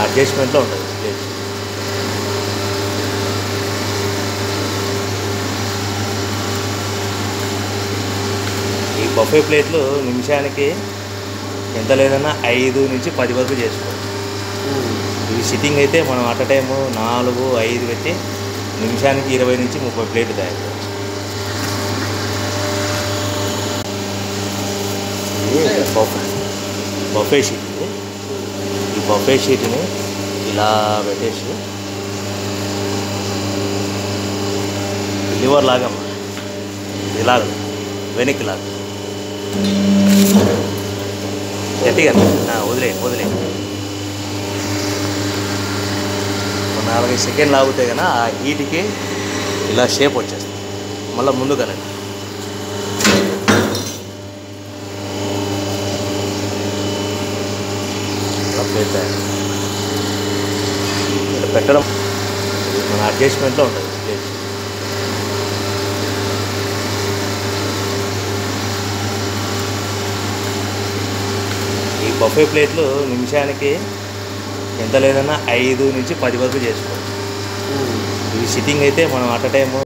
అడ్జస్ట్మెంట్లో ఉంటుంది ప్లేట్ ఈ బఫే ప్లేట్లు నిమిషానికి ఎంత లేదన్నా ఐదు నుంచి పది వరకు చేసుకోవచ్చు ఇవి సిట్టింగ్ అయితే మనం అట్ టైము నాలుగు ఐదు పెట్టి నిమిషానికి ఇరవై నుంచి ముప్పై ప్లేట్లు తయారు చేయవచ్చు ఇది బఫే బఫే షీట్ ఇది ఈ బఫే షీట్ని ఇలా పెట్టేసి లివర్ లాగా ఇలాగ వెనక్కి లాగా గట్టిగా ఆ, వదిలే వదిలే ఒక నాలుగైదు సెకండ్లు ఆగితే కన్నా ఆ హీట్కి ఇలా షేప్ వచ్చేస్తుంది మళ్ళీ ముందు కనండి ఇలా ప్లేట్ తయారు ఇక్కడ పెట్టడం ఇది మన అడ్జస్ట్మెంట్లో ఉంటుంది ప్లేట్ ఈ బఫే ప్లేట్లు నిమిషానికి ఎంత లేదన్నా ఐదు నుంచి పది వరకు చేసుకోవచ్చు ఇవి సిట్టింగ్ అయితే మనం అట్ టైము